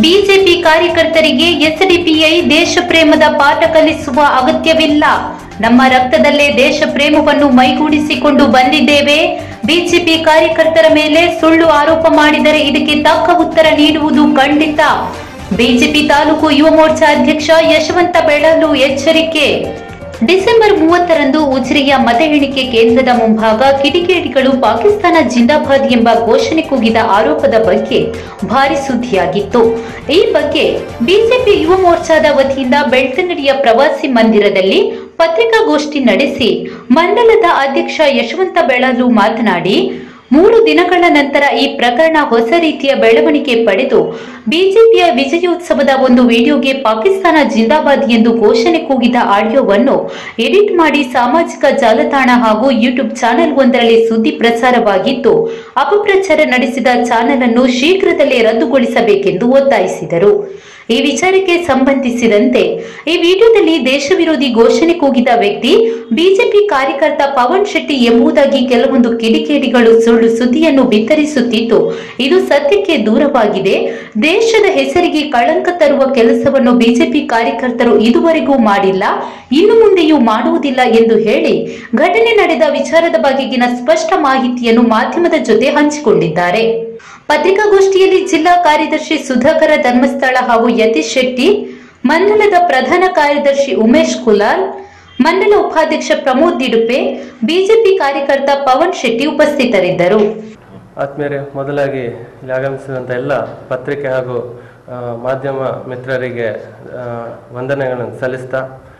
BJP ಕಾರ್ಯಕರ್ತರಿಗೆ SDPI ದೇಶ ಪ್ರೇಮದ ಪಾಠ ಕಲಿಸುವ ಅಗತ್ಯವಿಲ್ಲ ನಮ್ಮ ರಕ್ತದಲ್ಲೇ ದೇಶ ಪ್ರೇಮವನ್ನು ಮೈಗೂಡಿಸಿಕೊಂಡು ಬಂದಿದ್ದೇವೆ ಬಿಜೆಪಿ ಕಾರ್ಯಕರ್ತರ ಮೇಲೆ ಸುಳ್ಳು ಆರೋಪ ಮಾಡಿದರೆ ಇದಕ್ಕೆ ತಕ್ಕ ಉತ್ತರ ನೀಡುವುದು ಖಂಡಿತ ಬಿಜೆಪಿ ತಾಲೂಕು ಯುವ ಮೋರ್ಚಾ ಅಧ್ಯಕ್ಷ ಯಶವಂತ ಬೆಳಲು ಎಚ್ಚರಿಕೆ ಡಿಸೆಂಬರ್ ಮೂವತ್ತರಂದು ಉಜಿರೆಯ ಮತ ಎಣಿಕೆ ಕೇಂದ್ರದ ಮುಂಭಾಗ ಕಿಡಿಗೇಡಿಗಳು ಪಾಕಿಸ್ತಾನ ಜಿಂದಾಬಾದ್ ಎಂಬ ಘೋಷಣೆ ಕೂಗಿದ ಆರೋಪದ ಬಗ್ಗೆ ಭಾರಿ ಸುದ್ದಿಯಾಗಿತ್ತು ಈ ಬಗ್ಗೆ ಬಿಜೆಪಿ ಯುವ ಮೋರ್ಚಾದ ವತಿಯಿಂದ ಬೆಳ್ತಂಗಡಿಯ ಪ್ರವಾಸಿ ಮಂದಿರದಲ್ಲಿ ಪತ್ರಿಕಾಗೋಷ್ಠಿ ನಡೆಸಿ ಮಂಡಲದ ಅಧ್ಯಕ್ಷ ಯಶವಂತ ಬೆಳಲು ಮಾತನಾಡಿ ಮೂರು ದಿನಗಳ ನಂತರ ಈ ಪ್ರಕರಣ ಹೊಸ ರೀತಿಯ ಬೆಳವಣಿಗೆ ಪಡೆದು ಬಿಜೆಪಿಯ ವಿಜಯೋತ್ಸವದ ಒಂದು ವಿಡಿಯೋಗೆ ಪಾಕಿಸ್ತಾನ ಜಿಂದಾಬಾದ್ ಎಂದು ಘೋಷಣೆ ಕೂಗಿದ ಆಡಿಯೋವನ್ನು ಎಡಿಟ್ ಮಾಡಿ ಸಾಮಾಜಿಕ ಜಾಲತಾಣ ಹಾಗೂ ಯೂಟ್ಯೂಬ್ ಚಾನೆಲ್ ಒಂದರಲ್ಲಿ ಸುದ್ದಿ ಪ್ರಸಾರವಾಗಿದ್ದು ಅಪಪ್ರಚಾರ ನಡೆಸಿದ ಚಾನೆಲ್ ಅನ್ನು ಶೀಘ್ರದಲ್ಲೇ ರದ್ದುಗೊಳಿಸಬೇಕೆಂದು ಒತ್ತಾಯಿಸಿದರು ಈ ವಿಚಾರಕ್ಕೆ ಸಂಬಂಧಿಸಿದಂತೆ ಈ ವಿಡಿಯೋದಲ್ಲಿ ದೇಶ ವಿರೋಧಿ ಘೋಷಣೆ ಕೂಗಿದ ವ್ಯಕ್ತಿ ಬಿಜೆಪಿ ಕಾರ್ಯಕರ್ತ ಪವನ್ ಶೆಟ್ಟಿ ಎಂಬುದಾಗಿ ಕೆಲವೊಂದು ಕಿಡಿಕೇಡಿಗಳು ಸುಳ್ಳು ಸುದ್ದಿಯನ್ನು ಬಿತ್ತರಿಸುತ್ತಿದ್ದು ಇದು ಸತ್ಯಕ್ಕೆ ದೂರವಾಗಿದೆ ದೇಶದ ಹೆಸರಿಗೆ ಕಳಂಕ ತರುವ ಕೆಲಸವನ್ನು ಬಿಜೆಪಿ ಕಾರ್ಯಕರ್ತರು ಇದುವರೆಗೂ ಮಾಡಿಲ್ಲ ಇನ್ನು ಮುಂದೆಯೂ ಮಾಡುವುದಿಲ್ಲ ಎಂದು ಹೇಳಿ ಘಟನೆ ನಡೆದ ವಿಚಾರದ ಬಗೆಗಿನ ಸ್ಪಷ್ಟ ಮಾಹಿತಿಯನ್ನು ಮಾಧ್ಯಮದ ಜೊತೆ ಹಂಚಿಕೊಂಡಿದ್ದಾರೆ ಪತ್ರಿಕಾಗೋಷ್ಠಿಯಲ್ಲಿ ಜಿಲ್ಲಾ ಕಾರ್ಯದರ್ಶಿ ಸುಧಾಕರ ಧರ್ಮಸ್ಥಳ ಹಾಗೂ ಯತೀಶ್ ಶೆಟ್ಟಿ ಮಂಡಲದ ಪ್ರಧಾನ ಕಾರ್ಯದರ್ಶಿ ಉಮೇಶ್ ಕುಲಾಲ್ ಮಂಡಲ ಉಪಾಧ್ಯಕ್ಷ ಪ್ರಮೋದ್ ದಿಡುಪೆ ಬಿಜೆಪಿ ಕಾರ್ಯಕರ್ತ ಪವನ್ ಶೆಟ್ಟಿ ಉಪಸ್ಥಿತರಿದ್ದರು ಆತ್ಮೀಯರೇ ಮೊದಲಾಗಿ ಇಲ್ಲಿ ಆಗಮಿಸಿದಂಥ ಎಲ್ಲ ಪತ್ರಿಕೆ ಹಾಗೂ ಆ, ಮಾಧ್ಯಮ ಮಿತ್ರರಿಗೆ ಆ, ವಂದನೆಗಳನ್ನು ಸಲ್ಲಿಸ್ತಾ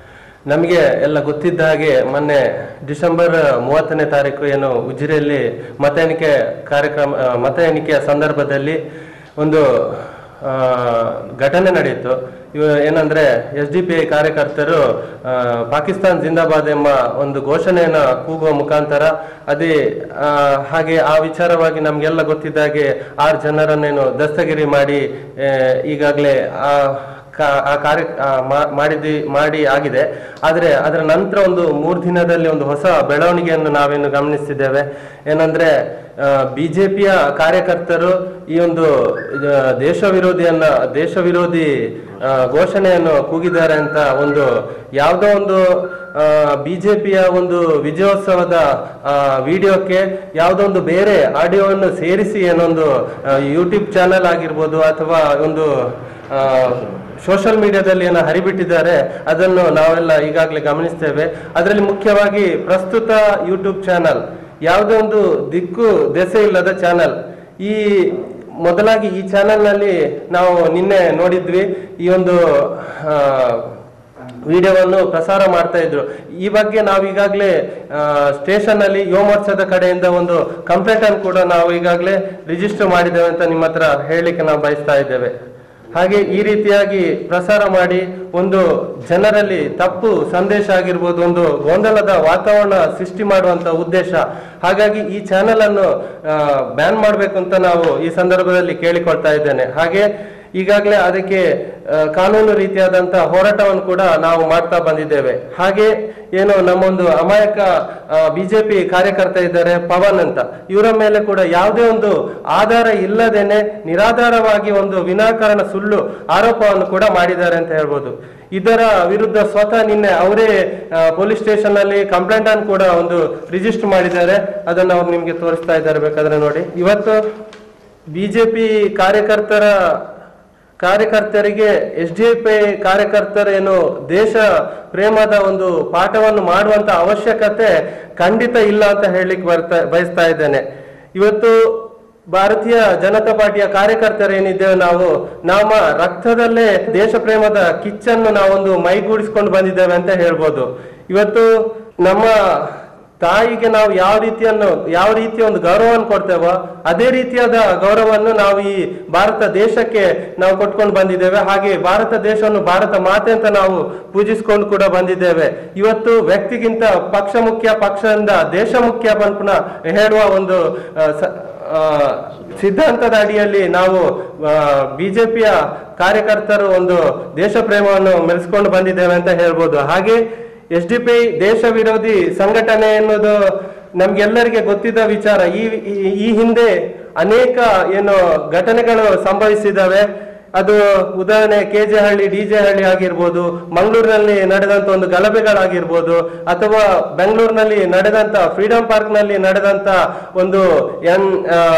ನಮಗೆ ಎಲ್ಲ ಗೊತ್ತಿದ್ದ ಹಾಗೆ ಮೊನ್ನೆ ಡಿಸೆಂಬರ್ ಮೂವತ್ತನೇ ತಾರೀಕು ಏನು ಉಜಿರೆಯಲ್ಲಿ ಮತ ಎಣಿಕೆ ಕಾರ್ಯಕ್ರಮ ಆ, ಮತ ಎಣಿಕೆಯ ಸಂದರ್ಭದಲ್ಲಿ ಒಂದು ಆ, ಘಟನೆ ನಡೆಯಿತು ಇವ ಏನಂದ್ರೆ ಎಸ್ ಡಿ ಪಿ ಐ ಕಾರ್ಯಕರ್ತರು ಆ, ಪಾಕಿಸ್ತಾನ್ ಜಿಂದಾಬಾದ್ ಎಂಬ ಒಂದು ಘೋಷಣೆಯನ್ನ ಕೂಗುವ ಮುಖಾಂತರ ಅದೇ ಆ, ಹಾಗೆ ಆ ವಿಚಾರವಾಗಿ ನಮ್ಗೆಲ್ಲ ಗೊತ್ತಿದ್ದ ಹಾಗೆ ಆರು ಜನರನ್ನೇನು ದಸ್ತಗಿರಿ ಮಾಡಿ ಈಗಾಗಲೇ ಆ ಕಾ- ಆ ಕಾರ್ಯ ಆ ಮಾ- ಮಾಡಿದ್ದಿ ಮಾಡಿ ಆಗಿದೆ ಆದರೆ ಅದರ ನಂತರ ಒಂದು ಮೂರು ದಿನದಲ್ಲಿ ಒಂದು ಹೊಸ ಬೆಳವಣಿಗೆಯನ್ನು ನಾವೇನು ಗಮನಿಸ್ತಿದ್ದೇವೆ ಏನಂದ್ರೆ ಬಿಜೆಪಿಯ ಕಾರ್ಯಕರ್ತರು ಈ ಒಂದು ಆ, ದೇಶ ವಿರೋಧಿಯನ್ನ ದೇಶ ವಿರೋಧಿ ಆ, ಘೋಷಣೆಯನ್ನು ಕೂಗಿದ್ದಾರೆ ಅಂತ ಒಂದು ಯಾವುದೋ ಒಂದು ಬಿಜೆಪಿಯ ಒಂದು ವಿಜಯೋತ್ಸವದ ವಿಡಿಯೋಕ್ಕೆ ಯಾವುದೋ ಒಂದು ಬೇರೆ ಆಡಿಯೋವನ್ನು ಸೇರಿಸಿ ಏನೊಂದು ಯೂಟ್ಯೂಬ್ ಚಾನೆಲ್ ಆಗಿರ್ಬೋದು ಅಥವಾ ಒಂದು ಸೋಷಿಯಲ್ ಮೀಡಿಯಾದಲ್ಲಿ ಏನೋ ಹರಿಬಿಟ್ಟಿದ್ದಾರೆ ಅದನ್ನು ನಾವೆಲ್ಲ ಈಗಾಗಲೇ ಗಮನಿಸ್ತೇವೆ ಅದರಲ್ಲಿ ಮುಖ್ಯವಾಗಿ ಪ್ರಸ್ತುತ ಯೂಟ್ಯೂಬ್ ಚಾನಲ್ ಯಾವುದೇ ಒಂದು ದಿಕ್ಕು ದೆಸೆ ಇಲ್ಲದ ಚಾನಲ್ ಈ ಮೊದಲಾಗಿ ಈ ಚಾನೆಲ್ನಲ್ಲಿ ನಾವು ನಿನ್ನೆ ನೋಡಿದ್ವಿ ಈ ಒಂದು ಆ, ವಿಡಿಯೋವನ್ನು ಪ್ರಸಾರ ಮಾಡ್ತಾ ಇದ್ರು ಈ ಬಗ್ಗೆ ನಾವು ಈಗಾಗಲೇ ಸ್ಟೇಷನ್ ಅಲ್ಲಿ ಯುವ ಮೋರ್ಚಾದ ಕಡೆಯಿಂದ ಒಂದು ಕಂಪ್ಲೇಂಟ್ ಅನ್ನು ಕೂಡ ನಾವು ಈಗಾಗಲೇ ರಿಜಿಸ್ಟರ್ ಮಾಡಿದ್ದೇವೆ ಅಂತ ನಿಮ್ಮ ಹತ್ರ ಹೇಳಲಿಕ್ಕೆ ನಾವು ಬಯಸ್ತಾ ಇದ್ದೇವೆ ಹಾಗೆ ಈ ರೀತಿಯಾಗಿ ಪ್ರಸಾರ ಮಾಡಿ ಒಂದು ಜನರಲ್ಲಿ ತಪ್ಪು ಸಂದೇಶ ಆಗಿರ್ಬೋದು ಒಂದು ಗೊಂದಲದ ವಾತಾವರಣ ಸೃಷ್ಟಿ ಮಾಡುವಂತ ಉದ್ದೇಶ ಹಾಗಾಗಿ ಈ ಚಾನೆಲ್ ಅನ್ನು ಬ್ಯಾನ್ ಮಾಡಬೇಕು ಅಂತ ನಾವು ಈ ಸಂದರ್ಭದಲ್ಲಿ ಕೇಳಿಕೊಳ್ತಾ ಇದ್ದೇನೆ ಹಾಗೆ ಈಗಾಗಲೇ ಅದಕ್ಕೆ ಆ, ಕಾನೂನು ರೀತಿಯಾದಂತಹ ಹೋರಾಟವನ್ನು ಕೂಡ ನಾವು ಮಾಡ್ತಾ ಬಂದಿದ್ದೇವೆ ಹಾಗೆ ಏನು ನಮ್ಮೊಂದು ಅಮಾಯಕ ಬಿಜೆಪಿ ಕಾರ್ಯಕರ್ತ ಇದ್ದಾರೆ ಪವನ್ ಅಂತ ಇವರ ಮೇಲೆ ಕೂಡ ಯಾವುದೇ ಒಂದು ಆಧಾರ ಇಲ್ಲದೇನೆ ನಿರಾಧಾರವಾಗಿ ಒಂದು ವಿನಾಕಾರಣ ಸುಳ್ಳು ಆರೋಪವನ್ನು ಕೂಡ ಮಾಡಿದ್ದಾರೆ ಅಂತ ಹೇಳ್ಬೋದು ಇದರ ವಿರುದ್ಧ ಸ್ವತಃ ನಿನ್ನೆ ಅವರೇ ಪೊಲೀಸ್ ಸ್ಟೇಷನ್ ಅಲ್ಲಿ ಕಂಪ್ಲೇಂಟ್ ಅನ್ನು ಕೂಡ ಒಂದು ರಿಜಿಸ್ಟರ್ ಮಾಡಿದ್ದಾರೆ ಅದನ್ನು ಅವ್ರು ನಿಮ್ಗೆ ತೋರಿಸ್ತಾ ಇದ್ದಾರೆ ಬೇಕಾದ್ರೆ ನೋಡಿ ಇವತ್ತು ಬಿಜೆಪಿ ಕಾರ್ಯಕರ್ತರ ಕಾರ್ಯಕರ್ತರಿಗೆ ಎಸ್ ಡಿ ಪಿ ಕಾರ್ಯಕರ್ತರೇನು ದೇಶ ಪ್ರೇಮದ ಒಂದು ಪಾಠವನ್ನು ಮಾಡುವಂತ ಅವಶ್ಯಕತೆ ಖಂಡಿತ ಇಲ್ಲ ಅಂತ ಹೇಳಲಿಕ್ಕೆ ಬರ್ತಾ ಬಯಸ್ತಾ ಇದ್ದೇನೆ ಇವತ್ತು ಭಾರತೀಯ ಜನತಾ ಪಾರ್ಟಿಯ ಕಾರ್ಯಕರ್ತರೇನಿದ್ದೇವೆ ನಾವು ನಮ್ಮ ರಕ್ತದಲ್ಲೇ ದೇಶ ಪ್ರೇಮದ ಕಿಚ್ಚನ್ನು ನಾವೊಂದು ಮೈಗೂಡಿಸ್ಕೊಂಡು ಬಂದಿದ್ದೇವೆ ಅಂತ ಹೇಳ್ಬೋದು ಇವತ್ತು ನಮ್ಮ ತಾಯಿಗೆ ನಾವು ಯಾವ ರೀತಿಯನ್ನು ಯಾವ ರೀತಿಯ ಒಂದು ಗೌರವವನ್ನು ಕೊಡ್ತೇವೋ ಅದೇ ರೀತಿಯಾದ ಗೌರವವನ್ನು ನಾವು ಈ ಭಾರತ ದೇಶಕ್ಕೆ ನಾವು ಕೊಟ್ಕೊಂಡು ಬಂದಿದ್ದೇವೆ ಹಾಗೆ ಭಾರತ ದೇಶವನ್ನು ಭಾರತ ಮಾತೆ ಅಂತ ನಾವು ಪೂಜಿಸ್ಕೊಂಡು ಕೂಡ ಬಂದಿದ್ದೇವೆ ಇವತ್ತು ವ್ಯಕ್ತಿಗಿಂತ ಪಕ್ಷ ಮುಖ್ಯ ಪಕ್ಷದಿಂದ ದೇಶ ಮುಖ್ಯ ಪನ್ಪುನ ಹೇಳುವ ಒಂದು ಆ, ಸ- ಆ, ಸಿದ್ಧಾಂತದ ಅಡಿಯಲ್ಲಿ ನಾವು ಬಿಜೆಪಿಯ ಕಾರ್ಯಕರ್ತರು ಒಂದು ದೇಶ ಪ್ರೇಮವನ್ನು ಮೆರೆಸ್ಕೊಂಡು ಬಂದಿದ್ದೇವೆ ಅಂತ ಹೇಳ್ಬೋದು ಹಾಗೆ ಎಸ್ ಡಿ ಪಿ ದೇಶ ವಿರೋಧಿ ಸಂಘಟನೆ ಎನ್ನುವುದು ನಮ್ಗೆಲ್ಲರಿಗೆ ಗೊತ್ತಿದ್ದ ವಿಚಾರ ಈ ಈ- ಈ ಹಿಂದೆ ಅನೇಕ ಏನು ಘಟನೆಗಳು ಸಂಭವಿಸಿದಾವೆ ಅದು ಉದಾಹರಣೆ K J Halli D J Halli ಆಗಿರ್ಬೋದು ಮಂಗಳೂರಿನಲ್ಲಿ ನಡೆದಂತ ಒಂದು ಗಲಭೆಗಳಾಗಿರ್ಬೋದು ಅಥವಾ ಬೆಂಗಳೂರಿನಲ್ಲಿ ನಡೆದಂತ ಫ್ರೀಡಂ ಪಾರ್ಕ್ ನಲ್ಲಿ ನಡೆದಂತ ಒಂದು N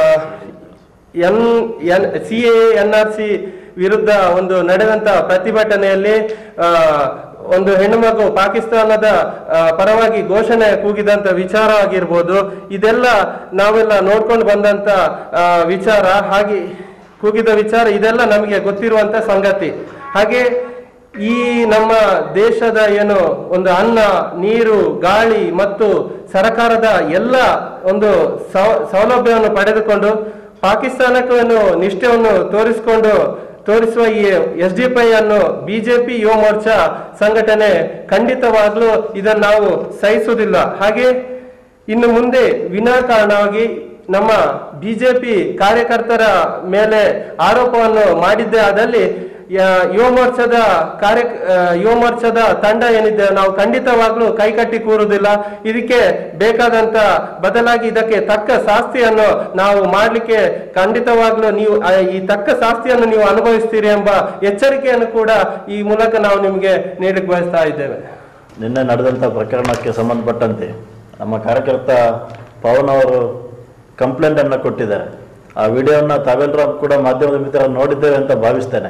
N N C A N R C ವಿರುದ್ಧ ಒಂದು ನಡೆದಂತ ಪ್ರತಿಭಟನೆಯಲ್ಲಿ ಆ, ಒಂದು ಹೆಣ್ಣುಮಗು ಪಾಕಿಸ್ತಾನದ ಆ, ಪರವಾಗಿ ಘೋಷಣೆ ಕೂಗಿದಂತ ವಿಚಾರ ಆಗಿರ್ಬೋದು ಇದೆಲ್ಲ ನಾವೆಲ್ಲ ನೋಡ್ಕೊಂಡು ಬಂದಂತ ಆ, ವಿಚಾರ ಹಾಗೆ ಕೂಗಿದ ವಿಚಾರ ಇದೆಲ್ಲ ನಮಗೆ ಗೊತ್ತಿರುವಂತ ಸಂಗತಿ ಹಾಗೆ ಈ ನಮ್ಮ ದೇಶದ ಏನು ಒಂದು ಅನ್ನ ನೀರು ಗಾಳಿ ಮತ್ತು ಸರ್ಕಾರದ ಎಲ್ಲ ಒಂದು ಸೌ- ಸೌಲಭ್ಯವನ್ನು ಪಡೆದುಕೊಂಡು ಪಾಕಿಸ್ತಾನಕ್ಕೆ ಒಂದು ನಿಷ್ಠೆಯನ್ನು ತೋರಿಸಿಕೊಂಡು ತೋರಿಸುವ ಈ ಎಸ್ ಡಿ ಪಿ ಅನ್ನು ಬಿಜೆಪಿ ಯುವ ಮೋರ್ಚಾ ಸಂಘಟನೆ ಖಂಡಿತವಾಗ್ಲೂ ಇದನ್ನು ನಾವು ಸಹಿಸುವುದಿಲ್ಲ ಹಾಗೆ ಇನ್ನು ಮುಂದೆ ವಿನಾಕಾರಣವಾಗಿ ನಮ್ಮ ಬಿಜೆಪಿ ಕಾರ್ಯಕರ್ತರ ಮೇಲೆ ಆರೋಪವನ್ನು ಮಾಡಿದ್ದೇ ಆದಲ್ಲಿ ಯ- ಯುವ ಮೋರ್ಚಾದ ಕಾರ್ಯ ಆ, ಯುವ ಮೋರ್ಚಾದ ತಂಡ ಏನಿದೆ ನಾವು ಖಂಡಿತವಾಗ್ಲೂ ಕೈಕಟ್ಟಿ ಕೂರುವುದಿಲ್ಲ ಇದಕ್ಕೆ ಬೇಕಾದಂತ ಬದಲಾಗಿ ಇದಕ್ಕೆ ತಕ್ಕ ಶಾಸ್ತಿಯನ್ನು ನಾವು ಮಾಡಲಿಕ್ಕೆ ಖಂಡಿತವಾಗ್ಲೂ ನೀವು ಆ, ಈ ತಕ್ಕ ಶಾಸ್ತಿಯನ್ನು ನೀವು ಅನುಭವಿಸ್ತೀರಿ ಎಂಬ ಎಚ್ಚರಿಕೆಯನ್ನು ಕೂಡ ಈ ಮೂಲಕ ನಾವು ನಿಮಗೆ ನೀಡಲಿಕ್ಕೆ ಬಯಸ್ತಾ ಇದ್ದೇವೆ ನಿನ್ನೆ ನಡೆದಂಥ ಪ್ರಕರಣಕ್ಕೆ ಸಂಬಂಧಪಟ್ಟಂತೆ ನಮ್ಮ ಕಾರ್ಯಕರ್ತ ಪವನ್ ಅವರು ಕಂಪ್ಲೇಂಟನ್ನು ಕೊಟ್ಟಿದ್ದಾರೆ ಆ ವಿಡಿಯೋನ ತಾವೆಲ್ಲರೂ ಕೂಡ ಮಾಧ್ಯಮದ ಮಿತ್ರ ನೋಡಿದ್ದೇವೆ ಅಂತ ಭಾವಿಸ್ತೇನೆ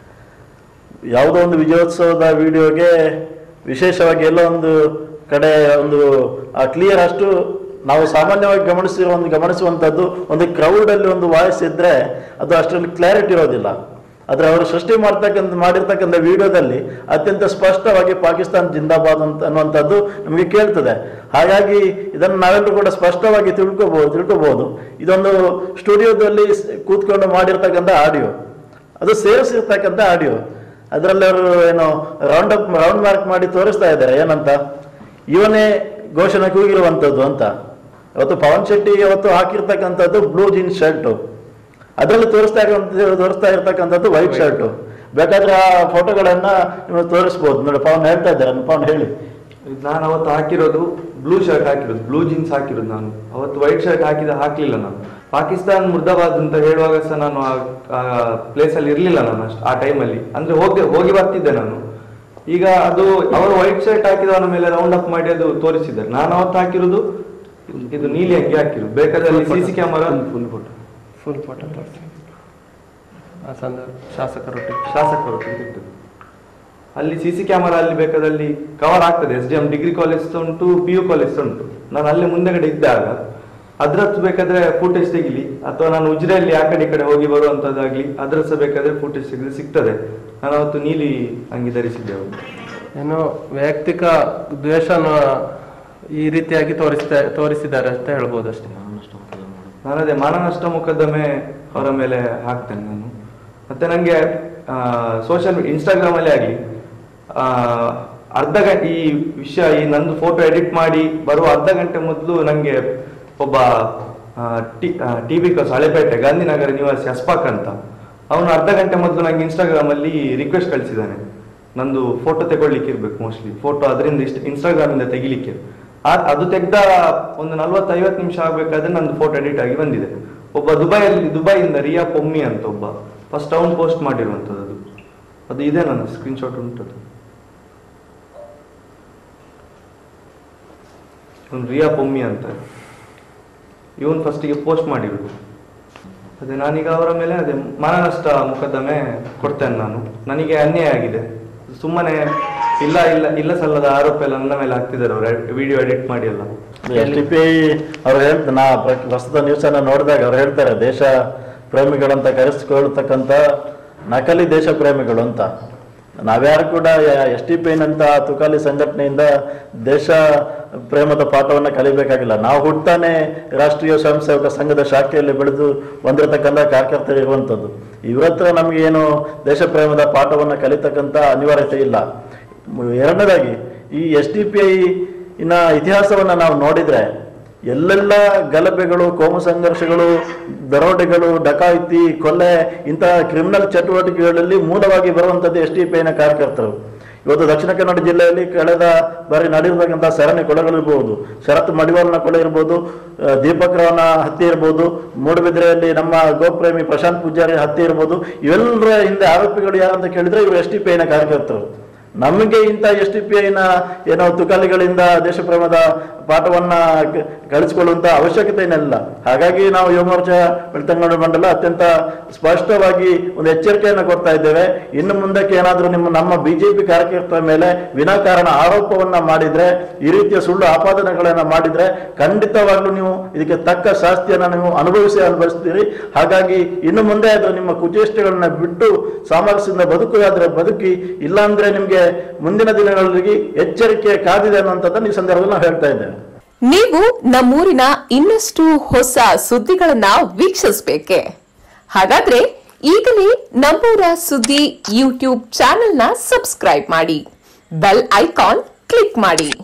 ಯಾವುದೋ ಒಂದು ವಿಜಯೋತ್ಸವದ ವಿಡಿಯೋಗೆ ವಿಶೇಷವಾಗಿ ಎಲ್ಲೋ ಒಂದು ಕಡೆ ಒಂದು ಆ ಕ್ಲಿಯರ್ ಅಷ್ಟು ನಾವು ಸಾಮಾನ್ಯವಾಗಿ ಗಮನಿಸಿರೋ ಒಂದು ಗಮನಿಸುವಂಥದ್ದು ಒಂದು ಕ್ರೌಡಲ್ಲಿ ಒಂದು ವಾಯ್ಸ್ ಇದ್ದರೆ ಅದು ಅಷ್ಟರಲ್ಲಿ ಕ್ಲಾರಿಟಿ ಇರೋದಿಲ್ಲ ಆದರೆ ಅವರು ಸೃಷ್ಟಿ ಮಾಡ್ತಕ್ಕಂಥ ಮಾಡಿರ್ತಕ್ಕಂಥ ವಿಡಿಯೋದಲ್ಲಿ ಅತ್ಯಂತ ಸ್ಪಷ್ಟವಾಗಿ ಪಾಕಿಸ್ತಾನ ಜಿಂದಾಬಾದ್ ಅಂತ ಅನ್ನುವಂಥದ್ದು ನಮಗೆ ಕೇಳ್ತದೆ ಹಾಗಾಗಿ ಇದನ್ನು ನಾವೆಲ್ಲರೂ ಕೂಡ ಸ್ಪಷ್ಟವಾಗಿ ತಿಳ್ಕೊಬಹುದು ತಿಳ್ಕೊಬಹುದು ಇದೊಂದು ಸ್ಟುಡಿಯೋದಲ್ಲಿ ಸ್- ಕೂತ್ಕೊಂಡು ಮಾಡಿರ್ತಕ್ಕಂಥ ಆಡಿಯೋ ಅದು ಸೇರಿಸಿರ್ತಕ್ಕಂಥ ಆಡಿಯೋ ಅದರಲ್ಲಿ ಅವರು ಏನು ರೌಂಡ್ ಅಪ್ ರೌಂಡ್ ಮಾರ್ಕ್ ಮಾಡಿ ತೋರಿಸ್ತಾ ಇದ್ದಾರೆ ಏನಂತ ಇವನೇ ಘೋಷಣೆ ಕೂಗಿರುವಂಥದ್ದು ಅಂತ ಅವತ್ತು ಪವನ್ ಶೆಟ್ಟಿ ಅವತ್ತು ಹಾಕಿರ್ತಕ್ಕಂಥದ್ದು ಬ್ಲೂ ಜೀನ್ಸ್ ಶರ್ಟು ಅದರಲ್ಲಿ ತೋರಿಸ್ತಾ ಇರುವಂತ ತೋರಿಸ್ತಾ ಇರ್ತಕ್ಕಂಥದ್ದು ವೈಟ್ ಶರ್ಟು ಬೇಕಾದ್ರೆ ಆ ಫೋಟೋಗಳನ್ನ ನೀವು ತೋರಿಸ್ಬೋದು ನೋಡಿ ಪವನ್ ಹೇಳ್ತಾ ಇದ್ದಾರೆ ಪವನ್ ಹೇಳಿ ನಾನು ಅವತ್ತು ಹಾಕಿರೋದು ಬ್ಲೂ ಶರ್ಟ್ ಹಾಕಿರೋದು ಬ್ಲೂ ಜೀನ್ಸ್ ಹಾಕಿರೋದು ನಾನು ಅವತ್ತು ವೈಟ್ ಶರ್ಟ್ ಹಾಕಿದ ಹಾಕ್ಲಿಲ್ಲ ನಾನು ಪಾಕಿಸ್ತಾನ್ ಮುರ್ದಾಬಾದ್ ಅಂತ ಹೇಳುವಾಗ ಸಹ ನಾನು ಆ ಪ್ಲೇಸ್ ಅಲ್ಲಿ ಇರ್ಲಿಲ್ಲ ನಾನು ಅಷ್ಟು ಆ ಟೈಮಲ್ಲಿ ಅಂದ್ರೆ ಹೋಗಿ ಹೋಗಿ ಬರ್ತಿದ್ದೆ ನಾನು ಈಗ ಅದು ಅವರು ವೈಟ್ ಶರ್ಟ್ ಹಾಕಿದವನ ಮೇಲೆ ರೌಂಡ್ ಅಪ್ ಮಾಡಿ ಅದು ತೋರಿಸಿದ್ದಾರೆ ನಾನು ಅವತ್ತು ಹಾಕಿರೋದು ಇದು ನೀಲಿ ಅಂಗಿ ಹಾಕಿರೋದು ಬೇಕಾದಲ್ಲಿ C C camera full photo full photo ತೋರಿಸಿ ಆ ಸಂದರ್ಭ ಶಾಸಕರೊಟ್ಟಿಗೆ ಶಾಸಕರು ಇದ್ದು. ಅಲ್ಲಿ ಸಿ ಸಿ ಕ್ಯಾಮರಾ ಅಲ್ಲಿ ಬೇಕಾದಲ್ಲಿ ಕವರ್ ಆಗ್ತದೆ S D M degree college ಉಂಟು ಪಿ ಯು ಕಾಲೇಜ್ ಉಂಟು ನಾನು ಅಲ್ಲಿ ಮುಂದೆಗಡೆ ಇದ್ದಾಗ ಅದ್ರದ್ದು ಬೇಕಾದ್ರೆ ಫುಟೇಜ್ ತೆಗಿಲಿ ಅಥವಾ ನಾನು ಉಜಿರೆಯಲ್ಲಿ ಆ ಕಡೆ ಈ ಕಡೆ ಹೋಗಿ ಬರುವಂತದ್ದಾಗ್ಲಿ ಅದ್ರ ಸಹ ಬೇಕಾದ್ರೆ ಫುಟೇಜ್ ತೆಗೆದು ಸಿಗ್ತದೆ ನಾನು ಅವತ್ತು ನೀಲಿ ಅಂಗಿ ಧರಿಸಿದ್ದೆ ಅವತ್ತು. ಏನು ವೈಯಕ್ತಿಕ ದ್ವೇಷನ ಈ ರೀತಿಯಾಗಿ ತೋರಿಸ್ತಾ ತೋರಿಸಿದ್ದಾರೆ ಅಂತ ಹೇಳ್ಬೋದು ಅಷ್ಟೇ ನಾನು ಅದೇ ಮಾನನಷ್ಟ ಮೊಕದ್ದಮೆ ಅವರ ಮೇಲೆ ಹಾಕ್ತೇನೆ ನಾನು ಮತ್ತೆ ನನಗೆ ಸೋಷಿಯಲ್ ಇನ್ಸ್ಟಾಗ್ರಾಮ್ ಅಲ್ಲಿ ಆಗಲಿ ಅರ್ಧ ಗಂಟೆ ಈ ವಿಷಯ ಈ ನಂದು ಫೋಟೋ ಎಡಿಟ್ ಮಾಡಿ ಬರುವ ಅರ್ಧ ಗಂಟೆ ಮೊದಲು ನನಗೆ ಒಬ್ಬ ಟಿ ವಿ ಕಸ್ ಹಳೆಪೇಟೆ ಗಾಂಧಿನಗರ ನಿವಾಸಿ ಅಸ್ಪಾಕ್ ಅಂತ ಅವನು ಅರ್ಧ ಗಂಟೆ ಮೊದಲು ನಂಗೆ ಇನ್ಸ್ಟಾಗ್ರಾಮ್ ಅಲ್ಲಿ ರಿಕ್ವೆಸ್ಟ್ ಕಳಿಸಿದ್ದಾನೆ ನಂದು ಫೋಟೋ ತಗೊಳ್ಲಿಕ್ಕೆ ಇರ್ಬೇಕು ಮೋಸ್ಟ್ಲಿ ಫೋಟೋ ಅದರಿಂದ ಇಷ್ಟ ಇನ್ಸ್ಟಾಗ್ರಾಮ್ ಇಂದ ತೆಗಿಲಿಕ್ಕೆ ಆ- ಅದು ತೆಗ್ದ ಒಂದು ನಲ್ವತ್ತು ಐವತ್ತು ನಿಮಿಷ ಆಗ್ಬೇಕಾದ್ರೆ ನಂದು ಫೋಟೋ ಎಡಿಟ್ ಆಗಿ ಬಂದಿದೆ ಒಬ್ಬ ದುಬೈಯಲ್ಲಿ ದುಬೈಯಿಂದ ರಿಯಾ ಪೊಮ್ಮಿ ಅಂತ ಒಬ್ಬ ಫಸ್ಟ್ ಅವನು ಪೋಸ್ಟ್ ಮಾಡಿರುವಂಥದ್ದು ಅದು ಅದು ಇದೆ ನನ್ನ ಸ್ಕ್ರೀನ್ಶಾಟ್ ಉಂಟದು ಇವನು ರಿಯಾ ಪೊಮ್ಮಿ ಅಂತ ಇವನು ಫಸ್ಟಿಗೆ ಪೋಸ್ಟ್ ಮಾಡಿರೋದು ಅದೇ ನಾನೀಗ ಅವರ ಮೇಲೆ ಅದೇ ಮಾನನಷ್ಟ ಮೊಕದ್ದಮೆ ಕೊಡ್ತೇನೆ ನಾನು ನನಗೆ ಅನ್ಯಾಯ ಆಗಿದೆ ಸುಮ್ಮನೆ ಇಲ್ಲ ಇಲ್ಲ ಇಲ್ಲ ಸಲ್ಲದ ಆರೋಪ ಎಲ್ಲ ನನ್ನ ಮೇಲೆ ಹಾಕ್ತಿದ್ದಾರೆ ಅವರು ವಿಡಿಯೋ ಎಡಿಟ್ ಮಾಡಿ ಎಲ್ಲ ಎಸ್ ಟಿ ಪಿ ಅವ್ರು ಹೇಳ್ತ ನಾ ಪ್ರ- ಪ್ರಸ್ತುತ ನ್ಯೂಸ್ ಅನ್ನ ನೋಡಿದಾಗ ಅವ್ರು ಹೇಳ್ತಾರೆ ದೇಶ ಪ್ರೇಮಿಗಳಂತ ಕರೆಸಿಕೊಳ್ತಕ್ಕಂಥ ನಕಲಿ ದೇಶ ಪ್ರೇಮಿಗಳು ಅಂತ ನಾವ್ಯಾರು ಕೂಡ ಎಸ್ ಟಿ ಪಿ ಅಂತ ತುಕಾಲಿ ಸಂಘಟನೆಯಿಂದ ದೇಶ ಪ್ರೇಮದ ಪಾಠವನ್ನು ಕಲಿಬೇಕಾಗಿಲ್ಲ ನಾವು ಹುಟ್ಟಾನೆ ರಾಷ್ಟ್ರೀಯ ಸ್ವಯಂ ಸೇವಕ ಸಂಘದ ಶಾಖೆಯಲ್ಲಿ ಬೆಳೆದು ಬಂದಿರತಕ್ಕಂಥ ಕಾರ್ಯಕರ್ತರು ಇರುವಂಥದ್ದು ಇವ್ರ ಹತ್ರ ನಮಗೆ ಏನು ದೇಶ ಪ್ರೇಮದ ಪಾಠವನ್ನು ಕಲಿತಕ್ಕಂಥ ಅನಿವಾರ್ಯತೆ ಇಲ್ಲ ಮ್- ಎರಡನೇದಾಗಿ ಈ ಎಸ್ ಡಿ ಪಿ ಐ ಇನ್ನ ಇತಿಹಾಸವನ್ನು ನಾವು ನೋಡಿದ್ರೆ ಎಲ್ಲೆಲ್ಲ ಗಲಭೆಗಳು ಕೋಮು ಸಂಘರ್ಷಗಳು ದರೋಡೆಗಳು ಡಕಾಯಿತಿ ಕೊಲೆ ಇಂತಹ ಕ್ರಿಮಿನಲ್ ಚಟುವಟಿಕೆಗಳಲ್ಲಿ ಮೂಲವಾಗಿ ಬರುವಂಥದ್ದು ಎಸ್ ಡಿ ಪಿ ಐನ ಕಾರ್ಯಕರ್ತರು ಇವತ್ತು ದಕ್ಷಿಣ ಕನ್ನಡ ಜಿಲ್ಲೆಯಲ್ಲಿ ಕಳೆದ ಬಾರಿ ನಡೆದಿರ್ತಕ್ಕಂಥ ಸರಣಿ ಕೊಲೆಗಳಿರ್ಬೋದು ಶರತ್ ಮಡಿವಾಲ್ನ ಕೊಲೆ ಇರ್ಬೋದು ಆ, ದೀಪಕ್ ರಾವ್ನ ಹತ್ಯೆ ಇರ್ಬೋದು ಮೂಡಬಿದ್ರೆಯಲ್ಲಿ ನಮ್ಮ ಗೋಪ್ರೇಮಿ ಪ್ರಶಾಂತ್ ಪೂಜಾರಿ ಹತ್ಯೆ ಇರ್ಬೋದು ಇವೆಲ್ಲರ ಹಿಂದೆ ಆರೋಪಿಗಳು ಯಾರಂತ ಕೇಳಿದ್ರೆ ಇವರು ಎಸ್ ಟಿ ಪಿ ಐನ ಕಾರ್ಯಕರ್ತರು ನಮಗೆ ಇಂಥ ಎಸ್ ಟಿ ಪಿ ಐನ ಏನೋ ತುಕಾಲಿಗಳಿಂದ ದೇಶಪ್ರೇಮದ ಪಾಠವನ್ನ ಕ- ಕಲಿಸಿಕೊಳ್ಳುವಂತ ಅವಶ್ಯಕತೆ ಏನಿಲ್ಲ ಹಾಗಾಗಿ ನಾವು ಯುವ ಮೋರ್ಚಾ ಬೆಳ್ತಂಗಡಿ ಮಂಡಲ ಅತ್ಯಂತ ಸ್ಪಷ್ಟವಾಗಿ ಒಂದು ಎಚ್ಚರಿಕೆಯನ್ನು ಕೊಡ್ತಾ ಇದ್ದೇವೆ ಇನ್ನು ಮುಂದಕ್ಕೆ ಏನಾದರೂ ನಿಮ್ಮ ನಮ್ಮ ಬಿಜೆಪಿ ಕಾರ್ಯಕರ್ತರ ಮೇಲೆ ವಿನಾಕಾರಣ ಆರೋಪವನ್ನ ಮಾಡಿದ್ರೆ ಈ ರೀತಿಯ ಸುಳ್ಳು ಆಪಾದನೆಗಳನ್ನ ಮಾಡಿದ್ರೆ ಖಂಡಿತವಾಗ್ಲೂ ನೀವು ಇದಕ್ಕೆ ತಕ್ಕ ಶಾಸ್ತಿಯನ್ನ ನೀವು ಅನುಭವಿಸಿ ಅನುಭವಿಸ್ತೀರಿ ಹಾಗಾಗಿ ಇನ್ನು ಮುಂದೆ ಅದು ನಿಮ್ಮ ಕುಚೇಷ್ಟೆಗಳನ್ನ ಬಿಟ್ಟು ಸಾಮರಸ್ಯದಿಂದ ಬದುಕುವುದಾದ್ರೆ ಬದುಕಿ ಇಲ್ಲಾಂದ್ರೆ ನಿಮ್ಗೆ ಮುಂದಿನ ದಿನಗಳಲ್ಲಿ ಎಚ್ಚರಿಕೆ ಕಾದಿದೆ ಅನ್ನುವಂಥದ್ದನ್ನು ಈ ಸಂದರ್ಭದಲ್ಲಿ ನಾವು ಹೇಳ್ತಾ ಇದ್ದೇವೆ ನೀವು ನಮ್ಮೂರಿನ ಇನ್ನಷ್ಟು ಹೊಸ ಸುದ್ದಿಗಳನ್ನ ವೀಕ್ಷಿಸಬೇಕೆ ಹಾಗಾದ್ರೆ ಈಗಲೇ ನಮ್ಮೂರ ಸುದ್ದಿ ಯೂಟ್ಯೂಬ್ ಚಾನೆಲ್ನ ಸಬ್ಸ್ಕ್ರೈಬ್ ಮಾಡಿ ಬೆಲ್ ಐಕಾನ್ ಕ್ಲಿಕ್ ಮಾಡಿ